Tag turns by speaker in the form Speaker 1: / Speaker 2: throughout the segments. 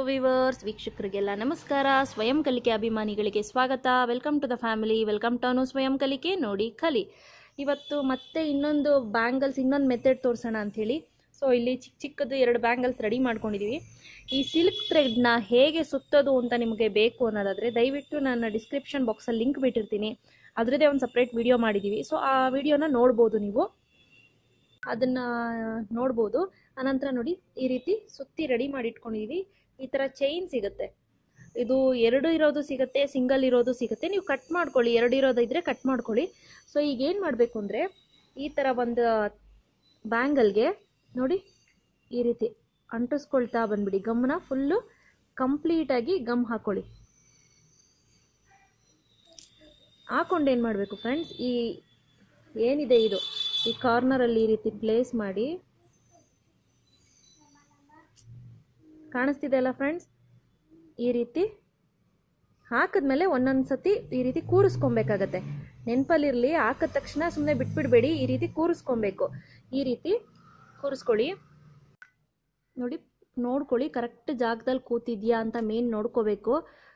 Speaker 1: viewers ವೀಕ್ಷಕರಿಗೆಲ್ಲ ನಮಸ್ಕಾರ ಸ್ವಯಂ ಕಲಿಕೆ ಅಭಿಮಾನಿಗಳಿಗೆ ಸ್ವಾಗತ welcome to the family welcome to Anu Swayam Kalike ನೋಡಿ ಕಲಿ ಇವತ್ತು ಮತ್ತೆ ಇನ್ನೊಂದು ಬ್ಯಾಂಗಲ್ಸ್ ಇನ್ನೊಂದು ಮೆಥಡ್ ತೋರಿಸೋಣ ಅಂಥೇಳಿ ಸೊ ಇಲ್ಲಿ ಚಿಕ್ಕ ಚಿಕ್ಕದು ಎರಡು ಬ್ಯಾಂಗಲ್ಸ್ ರೆಡಿ ಮಾಡ್ಕೊಂಡಿದ್ದೀವಿ ಈ ಸಿಲ್ಕ್ ಥ್ರೆಡ್ನ ಹೇಗೆ ಸುತ್ತೋದು ಅಂತ ನಿಮಗೆ ಬೇಕು ಅನ್ನೋದಾದರೆ ದಯವಿಟ್ಟು ನನ್ನ ಡಿಸ್ಕ್ರಿಪ್ಷನ್ ಬಾಕ್ಸಲ್ಲಿ ಲಿಂಕ್ ಬಿಟ್ಟಿರ್ತೀನಿ ಅದರದ್ದೇ ಒಂದು ಸಪ್ರೇಟ್ ವಿಡಿಯೋ ಮಾಡಿದ್ದೀವಿ ಸೊ ಆ ವಿಡಿಯೋನ ನೋಡ್ಬೋದು ನೀವು ಅದನ್ನು ನೋಡ್ಬೋದು ಅನಂತರ ನೋಡಿ ಈ ರೀತಿ ಸುತ್ತಿ ರೆಡಿ ಮಾಡಿ ಇಟ್ಕೊಂಡಿದೀವಿ ಈ ಥರ ಚೈನ್ ಸಿಗುತ್ತೆ ಇದು ಎರಡು ಇರೋದು ಸಿಗುತ್ತೆ ಸಿಂಗಲ್ ಇರೋದು ಸಿಗುತ್ತೆ ನೀವು ಕಟ್ ಮಾಡ್ಕೊಳ್ಳಿ ಎರಡು ಇರೋದು ಇದ್ದರೆ ಕಟ್ ಮಾಡ್ಕೊಳ್ಳಿ ಸೊ ಈಗ ಏನು ಮಾಡಬೇಕು ಅಂದರೆ ಈ ಥರ ಒಂದು ಬ್ಯಾಂಗಲ್ಗೆ ನೋಡಿ ಈ ರೀತಿ ಅಂಟಿಸ್ಕೊಳ್ತಾ ಬಂದ್ಬಿಡಿ ಗಮ್ನ ಫುಲ್ಲು ಕಂಪ್ಲೀಟಾಗಿ ಗಮ್ ಹಾಕೊಳ್ಳಿ ಹಾಕೊಂಡು ಏನು ಮಾಡಬೇಕು ಫ್ರೆಂಡ್ಸ್ ಈ ಏನಿದೆ ಇದು ಈ ಕಾರ್ನರಲ್ಲಿ ಈ ರೀತಿ ಪ್ಲೇಸ್ ಮಾಡಿ ಕಾಣಿಸ್ತಿದೆ ಅಲ್ಲ ಫ್ರೆಂಡ್ಸ್ ಈ ರೀತಿ ಹಾಕಿದ್ಮೇಲೆ ಒಂದೊಂದು ಸತಿ ಈ ರೀತಿ ಕೂರಿಸ್ಕೊಬೇಕಾಗತ್ತೆ ನೆನಪಲ್ಲಿರಲಿ ಹಾಕಿದ ತಕ್ಷಣ ಸುಮ್ಮನೆ ಬಿಟ್ಬಿಡ್ಬೇಡಿ ಈ ರೀತಿ ಕೂರಿಸ್ಕೊಬೇಕು ಈ ರೀತಿ ಕೂರಿಸ್ಕೊಳ್ಳಿ ನೋಡಿ ನೋಡ್ಕೊಳ್ಳಿ ಕರೆಕ್ಟ್ ಜಾಗದಲ್ಲಿ ಕೂತಿದ್ಯಾ ಅಂತ ಮೇನ್ ನೋಡ್ಕೋಬೇಕು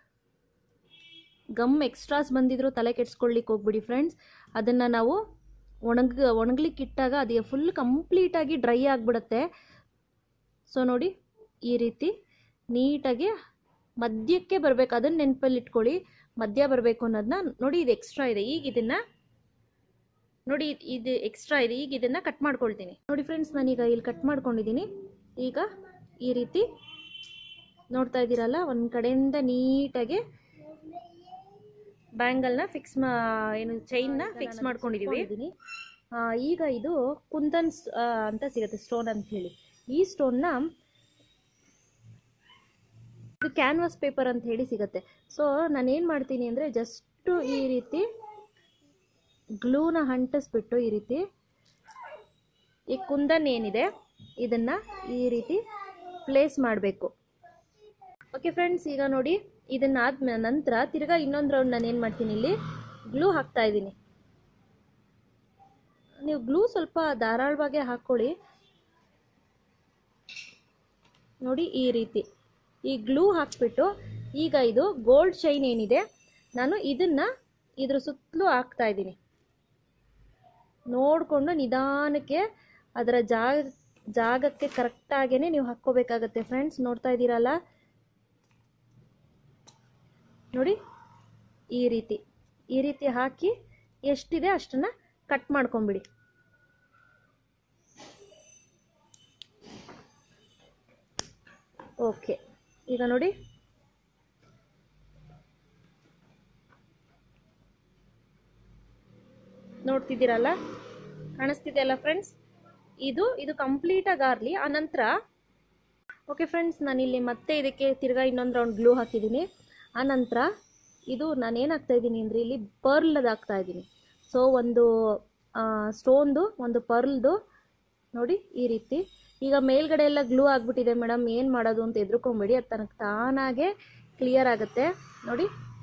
Speaker 1: ಗಮ್ ಎಕ್ಸ್ಟ್ರಾಸ್ ಬಂದಿದ್ರು ತಲೆ ಕೆಡ್ಸ್ಕೊಳ್ಲಿಕ್ಕೆ ಹೋಗ್ಬಿಡಿ ಫ್ರೆಂಡ್ಸ್ ಅದನ್ನು ನಾವು ಒಣಗ ಒಣಗ್ಲಿಕ್ಕೆ ಇಟ್ಟಾಗ ಅದು ಫುಲ್ ಕಂಪ್ಲೀಟಾಗಿ ಡ್ರೈ ಆಗಿಬಿಡುತ್ತೆ ಸೊ ನೋಡಿ ಈ ರೀತಿ ನೀಟಾಗಿ ಮಧ್ಯಕ್ಕೆ ಬರಬೇಕು ಅದನ್ನು ನೆನಪಲ್ಲಿ ಇಟ್ಕೊಳ್ಳಿ ಮಧ್ಯ ಬರಬೇಕು ಅನ್ನೋದನ್ನ ನೋಡಿ ಇದು ಎಕ್ಸ್ಟ್ರಾ ಇದೆ ಈಗ ಇದನ್ನು ನೋಡಿ ಇದು ಎಕ್ಸ್ಟ್ರಾ ಇದೆ ಈಗ ಇದನ್ನು ಕಟ್ ಮಾಡ್ಕೊಳ್ತೀನಿ ನೋಡಿ ಫ್ರೆಂಡ್ಸ್ ನಾನೀಗ ಇಲ್ಲಿ ಕಟ್ ಮಾಡ್ಕೊಂಡಿದ್ದೀನಿ ಈಗ ಈ ರೀತಿ ನೋಡ್ತಾ ಇದ್ದೀರಲ್ಲ ಒಂದು ಕಡೆಯಿಂದ ನೀಟಾಗಿ ಬ್ಯಾಂಗಲ್ನ ಫಿಕ್ಸ್ ಮಾ ಏನು ಚೈನ್ನ ಫಿಕ್ಸ್ ಮಾಡ್ಕೊಂಡಿದ್ದೀವಿ ಈಗ ಇದು ಕುಂದನ್ ಅಂತ ಸಿಗುತ್ತೆ ಸ್ಟೋನ್ ಅಂತ ಹೇಳಿ ಈ ಸ್ಟೋನ್ನ ಇದು ಕ್ಯಾನ್ವಾಸ್ ಪೇಪರ್ ಅಂತ ಹೇಳಿ ಸಿಗುತ್ತೆ ಸೊ ನಾನು ಏನು ಮಾಡ್ತೀನಿ ಅಂದರೆ ಜಸ್ಟು ಈ ರೀತಿ ಗ್ಲೂನ ಅಂಟಿಸ್ಬಿಟ್ಟು ಈ ರೀತಿ ಈ ಕುಂದನ್ ಏನಿದೆ ಇದನ್ನು ಈ ರೀತಿ ಪ್ಲೇಸ್ ಮಾಡಬೇಕು ಓಕೆ ಫ್ರೆಂಡ್ಸ್ ಈಗ ನೋಡಿ ಇದನ್ನಾದ ನಂತರ ತಿರ್ಗಾ ಇನ್ನೊಂದು ರೌಂಡ್ ನಾನು ಏನು ಮಾಡ್ತೀನಿ ಇಲ್ಲಿ ಗ್ಲೂ ಹಾಕ್ತಾ ಇದ್ದೀನಿ ನೀವು ಗ್ಲೂ ಸ್ವಲ್ಪ ಧಾರಾಳವಾಗಿ ಹಾಕ್ಕೊಳ್ಳಿ ನೋಡಿ ಈ ರೀತಿ ಈ ಗ್ಲೂ ಹಾಕ್ಬಿಟ್ಟು ಈಗ ಇದು ಗೋಲ್ಡ್ ಚೈನ್ ಏನಿದೆ ನಾನು ಇದನ್ನು ಇದ್ರ ಸುತ್ತಲೂ ಹಾಕ್ತಾ ಇದ್ದೀನಿ ನೋಡಿಕೊಂಡು ನಿಧಾನಕ್ಕೆ ಅದರ ಜಾಗ ಜಾಗಕ್ಕೆ ಕರೆಕ್ಟಾಗೇ ನೀವು ಹಾಕ್ಕೋಬೇಕಾಗತ್ತೆ ಫ್ರೆಂಡ್ಸ್ ನೋಡ್ತಾ ಇದ್ದೀರಲ್ಲ ನೋಡಿ ಈ ರೀತಿ ಈ ರೀತಿ ಹಾಕಿ ಎಷ್ಟಿದೆ ಅಷ್ಟನ್ನು ಕಟ್ ಮಾಡ್ಕೊಂಬಿಡಿ ಓಕೆ ಈಗ ನೋಡಿ ನೋಡ್ತಿದ್ದೀರಲ್ಲ ಕಾಣಿಸ್ತಿದೆಯಲ್ಲ ಫ್ರೆಂಡ್ಸ್ ಇದು ಇದು ಕಂಪ್ಲೀಟಾಗಿ ಆಗಲಿ ಆನಂತರ ಓಕೆ ಫ್ರೆಂಡ್ಸ್ ನಾನಿಲ್ಲಿ ಮತ್ತೆ ಇದಕ್ಕೆ ತಿರ್ಗಾ ಇನ್ನೊಂದು ರೌಂಡ್ ಗ್ಲೂ ಹಾಕಿದ್ದೀನಿ ಆನಂತರ ಇದು ನಾನೇನು ಹಾಕ್ತಾ ಇದ್ದೀನಿ ಅಂದರೆ ಇಲ್ಲಿ ಪರ್ಲ್ದು ಹಾಕ್ತಾ ಇದ್ದೀನಿ ಸೊ ಒಂದು ಸ್ಟೋನ್ದು ಒಂದು ಪರ್ಲ್ದು ನೋಡಿ ಈ ರೀತಿ ಈಗ ಮೇಲ್ಗಡೆ ಎಲ್ಲ ಗ್ಲೂ ಆಗಿಬಿಟ್ಟಿದೆ ಮೇಡಮ್ ಏನು ಮಾಡೋದು ಅಂತ ಎದ್ರುಕೊಂಬೇಡಿ ಅದು ತನಗೆ ತಾನಾಗೆ ಕ್ಲಿಯರ್ ಆಗುತ್ತೆ ನೋಡಿ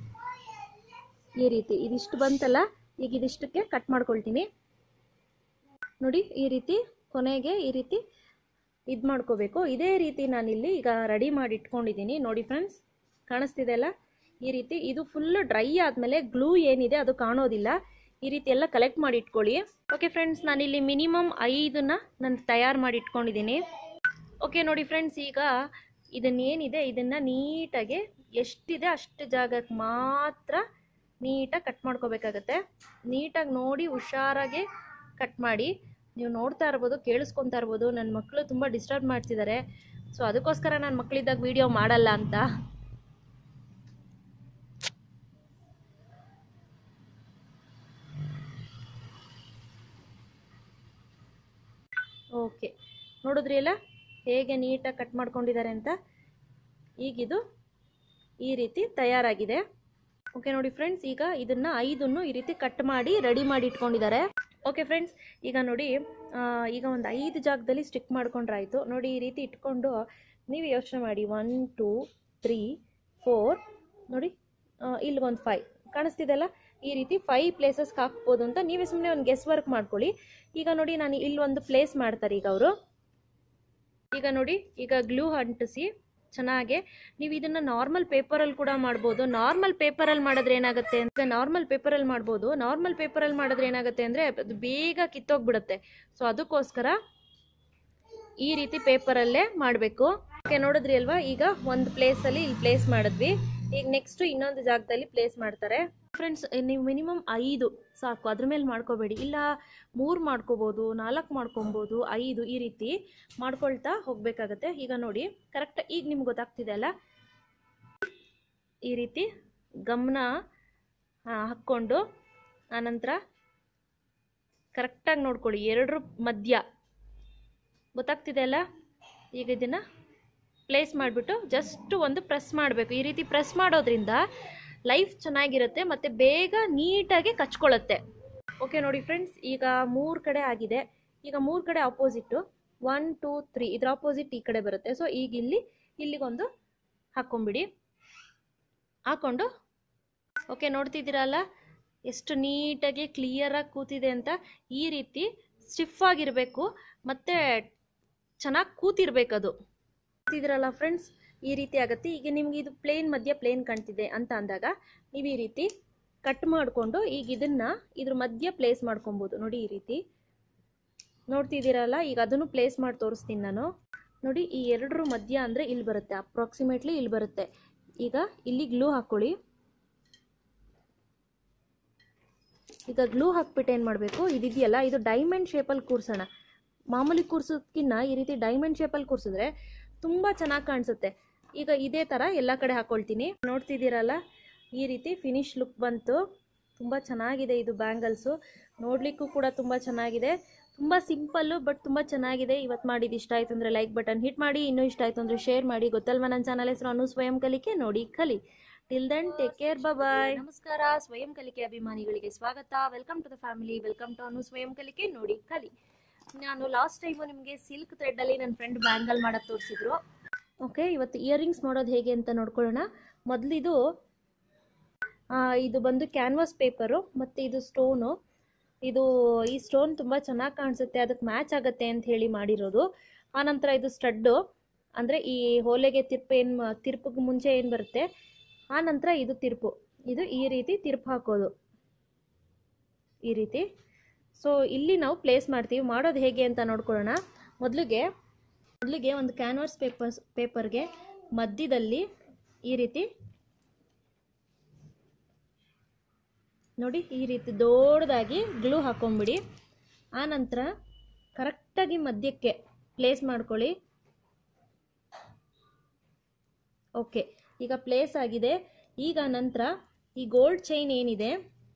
Speaker 1: ಈ ರೀತಿ ಇದಿಷ್ಟು ಬಂತಲ್ಲ ಈಗ ಇದಿಷ್ಟಕ್ಕೆ ಕಟ್ ಮಾಡ್ಕೊಳ್ತೀನಿ ನೋಡಿ ಈ ರೀತಿ ಕೊನೆಗೆ ಈ ರೀತಿ ಇದು ಮಾಡ್ಕೋಬೇಕು ಇದೇ ರೀತಿ ನಾನಿಲ್ಲಿ ಈಗ ರೆಡಿ ಮಾಡಿ ಇಟ್ಕೊಂಡಿದ್ದೀನಿ ನೋಡಿ ಫ್ರೆಂಡ್ಸ್ ಕಾಣಿಸ್ತಿದೆ ಅಲ್ಲ ಈ ರೀತಿ ಇದು ಫುಲ್ಲು ಡ್ರೈ ಆದಮೇಲೆ ಗ್ಲೂ ಏನಿದೆ ಅದು ಕಾಣೋದಿಲ್ಲ ಈ ರೀತಿ ಎಲ್ಲ ಕಲೆಕ್ಟ್ ಮಾಡಿ ಇಟ್ಕೊಳ್ಳಿ ಓಕೆ ಫ್ರೆಂಡ್ಸ್ ನಾನಿಲ್ಲಿ ಮಿನಿಮಮ್ ಐದನ್ನ ನಾನು ತಯಾರು ಮಾಡಿ ಇಟ್ಕೊಂಡಿದ್ದೀನಿ ಓಕೆ ನೋಡಿ ಫ್ರೆಂಡ್ಸ್ ಈಗ ಇದನ್ನೇನಿದೆ ಇದನ್ನು ನೀಟಾಗಿ ಎಷ್ಟಿದೆ ಅಷ್ಟು ಜಾಗಕ್ಕೆ ಮಾತ್ರ ನೀಟಾಗಿ ಕಟ್ ಮಾಡ್ಕೋಬೇಕಾಗತ್ತೆ ನೀಟಾಗಿ ನೋಡಿ ಹುಷಾರಾಗಿ ಕಟ್ ಮಾಡಿ ನೀವು ನೋಡ್ತಾ ಇರ್ಬೋದು ಕೇಳಿಸ್ಕೊತಾ ಇರ್ಬೋದು ನನ್ನ ಮಕ್ಕಳು ತುಂಬ ಡಿಸ್ಟರ್ಬ್ ಮಾಡ್ತಿದ್ದಾರೆ ಸೊ ಅದಕ್ಕೋಸ್ಕರ ನಾನು ಮಕ್ಕಳಿದ್ದಾಗ ವಿಡಿಯೋ ಮಾಡಲ್ಲ ಅಂತ ಓಕೆ ನೋಡಿದ್ರಿ ಅಲ್ಲ ಹೇಗೆ ನೀಟಾಗಿ ಕಟ್ ಮಾಡ್ಕೊಂಡಿದ್ದಾರೆ ಅಂತ ಈಗಿದು ಈ ರೀತಿ ತಯಾರಾಗಿದೆ ಓಕೆ ನೋಡಿ ಫ್ರೆಂಡ್ಸ್ ಈಗ ಇದನ್ನು ಐದನ್ನು ಈ ರೀತಿ ಕಟ್ ಮಾಡಿ ರೆಡಿ ಮಾಡಿ ಇಟ್ಕೊಂಡಿದ್ದಾರೆ ಓಕೆ ಫ್ರೆಂಡ್ಸ್ ಈಗ ನೋಡಿ ಈಗ ಒಂದು ಐದು ಜಾಗದಲ್ಲಿ ಸ್ಟಿಕ್ ಮಾಡ್ಕೊಂಡ್ರಾಯ್ತು ನೋಡಿ ಈ ರೀತಿ ಇಟ್ಕೊಂಡು ನೀವು ಯೋಚನೆ ಮಾಡಿ ಒನ್ ಟೂ ತ್ರೀ ಫೋರ್ ನೋಡಿ ಇಲ್ಲಿಗೊಂದು ಫೈವ್ ಕಾಣಿಸ್ತಿದೆಲ್ಲ ಈ ರೀತಿ ಫೈವ್ ಪ್ಲೇಸಸ್ಗೆ ಹಾಕ್ಬೋದು ಅಂತ ನೀವೇ ಸುಮ್ಮನೆ ಒಂದು ಗೆಸ್ ವರ್ಕ್ ಮಾಡ್ಕೊಳ್ಳಿ ಈಗ ನೋಡಿ ನಾನು ಇಲ್ಲಿ ಒಂದು ಪ್ಲೇಸ್ ಮಾಡ್ತಾರೆ ಈಗ ಅವರು ಈಗ ನೋಡಿ ಈಗ ಗ್ಲೂ ಅಂಟಿಸಿ ಚೆನ್ನಾಗೆ ನೀವು ಇದನ್ನು ನಾರ್ಮಲ್ ಪೇಪರಲ್ಲಿ ಕೂಡ ಮಾಡ್ಬೋದು ನಾರ್ಮಲ್ ಪೇಪರಲ್ಲಿ ಮಾಡಿದ್ರೆ ಏನಾಗುತ್ತೆ ಅಂತ ನಾರ್ಮಲ್ ಪೇಪರಲ್ಲಿ ಮಾಡ್ಬೋದು ನಾರ್ಮಲ್ ಪೇಪರಲ್ಲಿ ಮಾಡಿದ್ರೆ ಏನಾಗುತ್ತೆ ಅಂದರೆ ಅದು ಬೇಗ ಕಿತ್ತೋಗ್ಬಿಡುತ್ತೆ ಸೊ ಅದಕ್ಕೋಸ್ಕರ ಈ ರೀತಿ ಪೇಪರಲ್ಲೇ ಮಾಡಬೇಕು ಓಕೆ ನೋಡಿದ್ರಿ ಅಲ್ವಾ ಈಗ ಒಂದು ಪ್ಲೇಸಲ್ಲಿ ಇಲ್ಲಿ ಪ್ಲೇಸ್ ಮಾಡಿದ್ವಿ ಈಗ ನೆಕ್ಸ್ಟ್ ಇನ್ನೊಂದು ಜಾಗದಲ್ಲಿ ಪ್ಲೇಸ್ ಮಾಡ್ತಾರೆ ಫ್ರೆಂಡ್ಸ್ ನೀವು ಮಿನಿಮಮ್ ಐದು ಸಾಕು ಅದ್ರ ಮೇಲೆ ಮಾಡ್ಕೋಬೇಡಿ ಇಲ್ಲ ಮೂರು ಮಾಡ್ಕೋಬೋದು ನಾಲ್ಕು ಮಾಡ್ಕೊಬೋದು ಐದು ಈ ರೀತಿ ಮಾಡ್ಕೊಳ್ತಾ ಹೋಗಬೇಕಾಗತ್ತೆ ಈಗ ನೋಡಿ ಕರೆಕ್ಟ್ ಈಗ ನಿಮ್ಗೆ ಗೊತ್ತಾಗ್ತಿದೆ ಅಲ್ಲ ಈ ರೀತಿ ಗಮನ ಹಾಕ್ಕೊಂಡು ಆನಂತರ ಕರೆಕ್ಟಾಗಿ ನೋಡ್ಕೊಳ್ಳಿ ಎರಡರ ಮಧ್ಯ ಗೊತ್ತಾಗ್ತಿದೆ ಅಲ್ಲ ಈಗ ಇದನ್ನು ಪ್ಲೇಸ್ ಮಾಡಿಬಿಟ್ಟು ಜಸ್ಟ್ ಒಂದು ಪ್ರೆಸ್ ಮಾಡಬೇಕು ಈ ರೀತಿ ಪ್ರೆಸ್ ಮಾಡೋದ್ರಿಂದ ಲೈಫ್ ಚೆನ್ನಾಗಿರುತ್ತೆ ಮತ್ತು ಬೇಗ ನೀಟಾಗಿ ಕಚ್ಕೊಳ್ಳುತ್ತೆ ಓಕೆ ನೋಡಿ ಫ್ರೆಂಡ್ಸ್ ಈಗ ಮೂರು ಕಡೆ ಆಗಿದೆ ಈಗ ಮೂರು ಕಡೆ ಆಪೋಸಿಟ್ಟು ಒನ್ ಟೂ ತ್ರೀ ಇದ್ರ ಆಪೋಸಿಟ್ ಈ ಕಡೆ ಬರುತ್ತೆ ಸೊ ಈಗ ಇಲ್ಲಿ ಇಲ್ಲಿಗೊಂದು ಹಾಕ್ಕೊಂಬಿಡಿ ಹಾಕ್ಕೊಂಡು ಓಕೆ ನೋಡ್ತಿದ್ದೀರಲ್ಲ ಎಷ್ಟು ನೀಟಾಗಿ ಕ್ಲಿಯರಾಗಿ ಕೂತಿದೆ ಅಂತ ಈ ರೀತಿ ಸ್ಟಿಫ್ ಆಗಿರಬೇಕು ಮತ್ತು ಚೆನ್ನಾಗಿ ಕೂತಿರ್ಬೇಕದು ಕೂತಿದ್ರಲ್ಲ ಫ್ರೆಂಡ್ಸ್ ಈ ರೀತಿ ಆಗುತ್ತೆ ಈಗ ನಿಮ್ಗೆ ಇದು ಪ್ಲೇನ್ ಮಧ್ಯ ಪ್ಲೇನ್ ಕಾಣ್ತಿದೆ ಅಂತ ಅಂದಾಗ ನೀವು ಈ ರೀತಿ ಕಟ್ ಮಾಡಿಕೊಂಡು ಈಗ ಇದನ್ನು ಇದ್ರ ಮಧ್ಯ ಪ್ಲೇಸ್ ಮಾಡ್ಕೊಬೋದು ನೋಡಿ ಈ ರೀತಿ ನೋಡ್ತಿದ್ದೀರಲ್ಲ ಈಗ ಅದನ್ನು ಪ್ಲೇಸ್ ಮಾಡಿ ತೋರಿಸ್ತೀನಿ ನಾನು ನೋಡಿ ಈ ಎರಡರ ಮಧ್ಯ ಅಂದರೆ ಇಲ್ಲಿ ಬರುತ್ತೆ ಅಪ್ರಾಕ್ಸಿಮೇಟ್ಲಿ ಇಲ್ಲಿ ಬರುತ್ತೆ ಈಗ ಇಲ್ಲಿ ಗ್ಲೂ ಹಾಕ್ಕೊಳ್ಳಿ ಈಗ ಗ್ಲೂ ಹಾಕ್ಬಿಟ್ಟು ಏನು ಮಾಡಬೇಕು ಇದಿದೆಯಲ್ಲ ಇದು ಡೈಮಂಡ್ ಶೇಪಲ್ಲಿ ಕೂರ್ಸೋಣ ಮಾಮೂಲಿ ಕೂರ್ಸೋದಕ್ಕಿಂತ ಈ ರೀತಿ ಡೈಮಂಡ್ ಶೇಪಲ್ಲಿ ಕೂರ್ಸಿದ್ರೆ ತುಂಬ ಚೆನ್ನಾಗಿ ಕಾಣಿಸುತ್ತೆ ಈಗ ಇದೇ ಥರ ಎಲ್ಲ ಕಡೆ ಹಾಕ್ಕೊಳ್ತೀನಿ ನೋಡ್ತಿದ್ದೀರಲ್ಲ ಈ ರೀತಿ ಫಿನಿಶ್ ಲುಕ್ ಬಂತು ತುಂಬ ಚೆನ್ನಾಗಿದೆ ಇದು ಬ್ಯಾಂಗಲ್ಸು ನೋಡಲಿಕ್ಕೂ ಕೂಡ ತುಂಬ ಚೆನ್ನಾಗಿದೆ ತುಂಬ ಸಿಂಪಲ್ಲು ಬಟ್ ತುಂಬ ಚೆನ್ನಾಗಿದೆ ಇವತ್ತು ಮಾಡಿದ್ದು ಇಷ್ಟ ಆಯಿತು ಅಂದರೆ ಲೈಕ್ ಬಟನ್ ಹಿಟ್ ಮಾಡಿ ಇನ್ನೂ ಇಷ್ಟ ಆಯಿತು ಅಂದರೆ ಶೇರ್ ಮಾಡಿ ಗೊತ್ತಲ್ವ ನನ್ನ ಚಾನಲ್ ಹೆಸರು ಅನು ಸ್ವಯಂ ಕಲಿಕೆ ನೋಡಿ ಕಲಿ till then take care bye ನಮಸ್ಕಾರ ಸ್ವಯಂ ಕಲಿಕೆ ಅಭಿಮಾನಿಗಳಿಗೆ ಸ್ವಾಗತ welcome to the family welcome to Anu Swayam Kalike ನೋಡಿ ಕಲಿ ನಾನು ಲಾಸ್ಟ್ ಟೈಮು ನಿಮಗೆ ಸಿಲ್ಕ್ ಥ್ರೆಡ್ಡಲ್ಲಿ ನನ್ನ ಫ್ರೆಂಡ್ ಬ್ಯಾಂಗಲ್ ಮಾಡೋದು ತೋರಿಸಿದ್ರು ಓಕೆ ಇವತ್ತು ಇಯರಿಂಗ್ಸ್ ಮಾಡೋದು ಹೇಗೆ ಅಂತ ನೋಡ್ಕೊಳ್ಳೋಣ ಮೊದಲಿದು ಇದು ಬಂದು ಕ್ಯಾನ್ವಾಸ್ ಪೇಪರು ಮತ್ತು ಇದು ಸ್ಟೋನು ಇದು ಈ ಸ್ಟೋನ್ ತುಂಬ ಚೆನ್ನಾಗಿ ಕಾಣಿಸುತ್ತೆ ಅದಕ್ಕೆ ಮ್ಯಾಚ್ ಆಗುತ್ತೆ ಅಂತ ಹೇಳಿ ಮಾಡಿರೋದು ಆನಂತರ ಇದು ಸ್ಟಡ್ಡು ಅಂದರೆ ಈ ಹೋಲೆಗೆ ತಿರ್ಪು ಏನು ತಿರ್ಪಿಗೆ ಮುಂಚೆ ಏನು ಬರುತ್ತೆ ಆ ನಂತರ ಇದು ತಿರುಪು ಇದು ಈ ರೀತಿ ತಿರುಪು ಹಾಕೋದು ಈ ರೀತಿ ಸೊ ಇಲ್ಲಿ ನಾವು ಪ್ಲೇಸ್ ಮಾಡ್ತೀವಿ ಮಾಡೋದು ಹೇಗೆ ಅಂತ ನೋಡ್ಕೊಳ್ಳೋಣ ಮೊದಲಿಗೆ ಮೊದಲಿಗೆ ಒಂದು ಕ್ಯಾನ್ವಾಸ್ ಪೇಪರ್ಸ್ ಪೇಪರ್ಗೆ ಮಧ್ಯದಲ್ಲಿ ಈ ರೀತಿ ನೋಡಿ ಈ ರೀತಿ ದೊಡ್ಡದಾಗಿ ಗ್ಲೂ ಹಾಕೊಂಬಿಡಿ ಆನಂತರ ಕರೆಕ್ಟಾಗಿ ಮಧ್ಯಕ್ಕೆ ಪ್ಲೇಸ್ ಮಾಡ್ಕೊಳ್ಳಿ ಓಕೆ ಈಗ ಪ್ಲೇಸ್ ಆಗಿದೆ ಈಗ ನಂತರ ಈ ಗೋಲ್ಡ್ ಚೈನ್ ಏನಿದೆ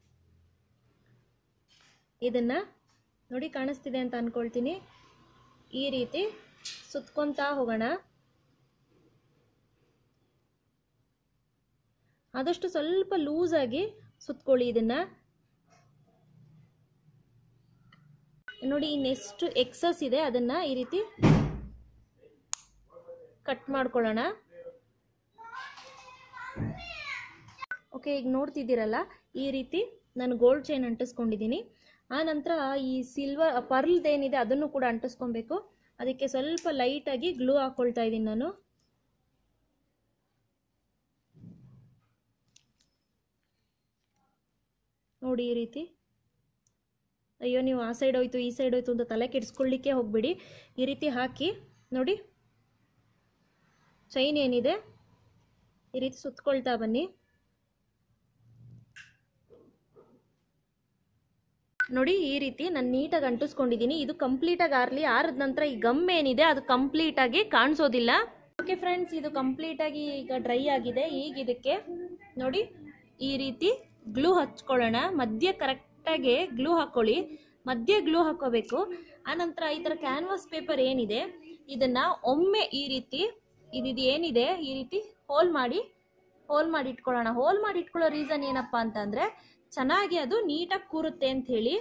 Speaker 1: ಇದನ್ನು ನೋಡಿ ಕಾಣಿಸ್ತಿದೆ ಅಂತ ಅಂದ್ಕೊಳ್ತೀನಿ ಈ ರೀತಿ ಸುತ್ಕೊತಾ ಹೋಗೋಣ ಆದಷ್ಟು ಸ್ವಲ್ಪ ಲೂಸಾಗಿ ಸುತ್ಕೊಳ್ಳಿ ಇದನ್ನು ನೋಡಿ ಇನ್ನೆಷ್ಟು ಎಕ್ಸಸ್ ಇದೆ ಅದನ್ನು ಈ ರೀತಿ ಕಟ್ ಮಾಡ್ಕೊಳ್ಳೋಣ ಓಕೆ ಈಗ ನೋಡ್ತಿದ್ದೀರಲ್ಲ ಈ ರೀತಿ ನಾನು ಗೋಲ್ಡ್ ಚೈನ್ ಅಂಟಿಸ್ಕೊಂಡಿದ್ದೀನಿ ಆ ನಂತರ ಈ ಸಿಲ್ವರ್ ಪರ್ಲ್ದೇನಿದೆ ಅದನ್ನು ಕೂಡ ಅಂಟಿಸ್ಕೊಬೇಕು ಅದಕ್ಕೆ ಸ್ವಲ್ಪ ಲೈಟಾಗಿ ಗ್ಲೂ ಹಾಕ್ಕೊಳ್ತಾ ಇದ್ದೀನಿ ನಾನು ನೋಡಿ ಈ ರೀತಿ ಅಯ್ಯೋ ನೀವು ಆ ಸೈಡ್ ಹೋಯ್ತು ಈ ಸೈಡ್ ಹೋಯ್ತು ಅಂತ ತಲೆ ಕೆಡಿಸ್ಕೊಳ್ಳಿಕ್ಕೆ ಹೋಗ್ಬಿಡಿ ಈ ರೀತಿ ಹಾಕಿ ನೋಡಿ ಚೈನ್ ಏನಿದೆ ಈ ರೀತಿ ಸುತ್ಕೊಳ್ತಾ ಬನ್ನಿ ನೋಡಿ ಈ ರೀತಿ ನಾನು ನೀಟಾಗಿ ಅಂಟಿಸ್ಕೊಂಡಿದ್ದೀನಿ ಇದು ಕಂಪ್ಲೀಟಾಗಿ ಆರಲಿ ಆರಿದ ನಂತರ ಈ ಗಮ್ ಏನಿದೆ ಅದು ಕಂಪ್ಲೀಟಾಗಿ ಕಾಣಿಸೋದಿಲ್ಲ ಓಕೆ ಫ್ರೆಂಡ್ಸ್ ಇದು ಕಂಪ್ಲೀಟಾಗಿ ಈಗ ಡ್ರೈ ಆಗಿದೆ ಈಗ ಇದಕ್ಕೆ ನೋಡಿ ಈ ರೀತಿ ಗ್ಲೂ ಹಚ್ಕೊಳ್ಳೋಣ ಮಧ್ಯ ಕರೆಕ್ಟಾಗಿ ಗ್ಲೂ ಹಾಕ್ಕೊಳ್ಳಿ ಮಧ್ಯ ಗ್ಲೂ ಹಾಕೋಬೇಕು ಆನಂತರ ಈ ಥರ ಕ್ಯಾನ್ವಾಸ್ ಪೇಪರ್ ಏನಿದೆ ಇದನ್ನು ಒಮ್ಮೆ ಈ ರೀತಿ ಇದಿದು ಏನಿದೆ ಈ ರೀತಿ ಹೋಲ್ ಮಾಡಿ ಹೋಲ್ ಮಾಡಿ ಇಟ್ಕೊಳ್ಳೋಣ ಹೋಲ್ ಮಾಡಿ ಇಟ್ಕೊಳ್ಳೋ ರೀಸನ್ ಏನಪ್ಪ ಅಂತಂದರೆ ಚೆನ್ನಾಗಿ ಅದು ನೀಟಾಗಿ ಕೂರುತ್ತೆ ಅಂತ ಹೇಳಿ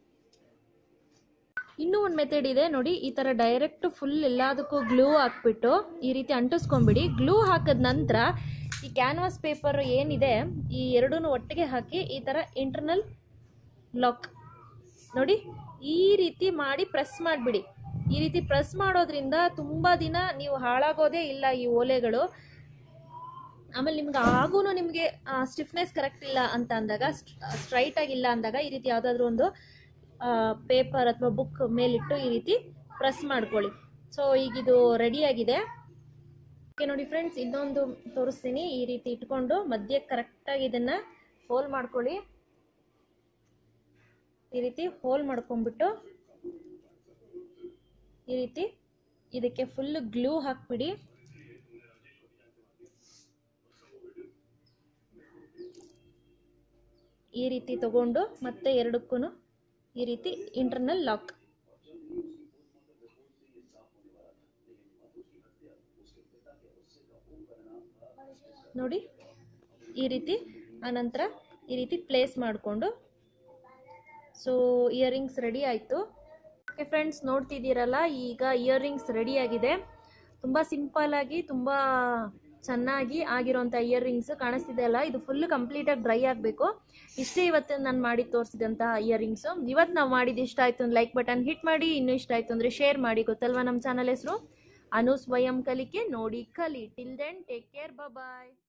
Speaker 1: ಇನ್ನೂ ಒಂದು ಮೆಥಡ್ ಇದೆ ನೋಡಿ ಈ ಥರ ಡೈರೆಕ್ಟ್ ಫುಲ್ ಎಲ್ಲದಕ್ಕೂ ಗ್ಲೂ ಹಾಕ್ಬಿಟ್ಟು ಈ ರೀತಿ ಅಂಟಿಸ್ಕೊಂಬಿಡಿ ಗ್ಲೂ ಹಾಕಿದ ನಂತರ ಈ ಕ್ಯಾನ್ವಾಸ್ ಪೇಪರ್ ಏನಿದೆ ಈ ಎರಡೂ ಒಟ್ಟಿಗೆ ಹಾಕಿ ಈ ಥರ ಇಂಟರ್ನಲ್ ಲಾಕ್ ನೋಡಿ ಈ ರೀತಿ ಮಾಡಿ ಪ್ರೆಸ್ ಮಾಡಿಬಿಡಿ ಈ ರೀತಿ ಪ್ರೆಸ್ ಮಾಡೋದ್ರಿಂದ ತುಂಬ ದಿನ ನೀವು ಹಾಳಾಗೋದೇ ಇಲ್ಲ ಈ ಓಲೆಗಳು ಆಮೇಲೆ ನಿಮ್ಗೆ ಆಗೂ ನಿಮಗೆ ಸ್ಟಿಫ್ನೆಸ್ ಕರೆಕ್ಟ್ ಇಲ್ಲ ಅಂತ ಅಂದಾಗ ಸ್ಟ್ರೈಟ್ ಆಗಿಲ್ಲ ಅಂದಾಗ ಈ ರೀತಿ ಯಾವುದಾದ್ರೂ ಒಂದು ಪೇಪರ್ ಅಥವಾ ಬುಕ್ ಮೇಲಿಟ್ಟು ಈ ರೀತಿ ಪ್ರೆಸ್ ಮಾಡ್ಕೊಳ್ಳಿ ಸೊ ಈಗ ಇದು ರೆಡಿಯಾಗಿದೆ ಓಕೆ ನೋಡಿ ಫ್ರೆಂಡ್ಸ್ ಇನ್ನೊಂದು ತೋರಿಸ್ತೀನಿ ಈ ರೀತಿ ಇಟ್ಕೊಂಡು ಮಧ್ಯೆ ಕರೆಕ್ಟಾಗಿ ಇದನ್ನ ಹೋಲ್ ಮಾಡ್ಕೊಳ್ಳಿ ಈ ರೀತಿ ಹೋಲ್ ಮಾಡ್ಕೊಂಡ್ಬಿಟ್ಟು ಈ ರೀತಿ ಇದಕ್ಕೆ ಫುಲ್ ಗ್ಲೂ ಹಾಕ್ಬಿಡಿ ಈ ರೀತಿ ತಗೊಂಡು ಮತ್ತೆ ಎರಡಕ್ಕೂ ಈ ರೀತಿ ಇಂಟರ್ನಲ್ ಲಾಕ್ ನೋಡಿ ಈ ರೀತಿ ಆನಂತರ ಈ ರೀತಿ ಪ್ಲೇಸ್ ಮಾಡಿಕೊಂಡು ಸೊ ಇಯರಿಂಗ್ಸ್ ರೆಡಿ ಆಯಿತು ಓಕೆ ಫ್ರೆಂಡ್ಸ್ ನೋಡ್ತಿದ್ದೀರಲ್ಲ ಈಗ ಇಯರಿಂಗ್ಸ್ ರೆಡಿ ಆಗಿದೆ ತುಂಬ ಸಿಂಪಲ್ ಆಗಿ ತುಂಬ ಚೆನ್ನಾಗಿ ಆಗಿರೋಂಥ ಇಯರಿಂಗ್ಸ್ ಕಾಣಿಸ್ತಿದೆ ಅಲ್ಲ ಇದು ಫುಲ್ ಕಂಪ್ಲೀಟಾಗಿ ಡ್ರೈ ಆಗಬೇಕು ಇಷ್ಟೇ ಇವತ್ತು ನಾನು ಮಾಡಿ ತೋರಿಸಿದಂತಹ ಇಯರಿಂಗ್ಸು ಇವತ್ತು ನಾವು ಮಾಡಿದ್ದು ಇಷ್ಟ ಆಯಿತು ಒಂದು ಲೈಕ್ ಬಟನ್ ಹಿಟ್ ಮಾಡಿ ಇನ್ನೂ ಇಷ್ಟ ಆಯಿತು ಅಂದರೆ ಶೇರ್ ಮಾಡಿ ಗೊತ್ತಲ್ವಾ ನಮ್ಮ ಚಾನಲ್ ಹೆಸರು ಅನು ಸ್ವಯಂ ಕಲಿಕೆ ನೋಡಿ ಕಲಿ ಟಿಲ್ ದೆನ್ ಟೇಕ್ ಕೇರ್ ಬಾಯ್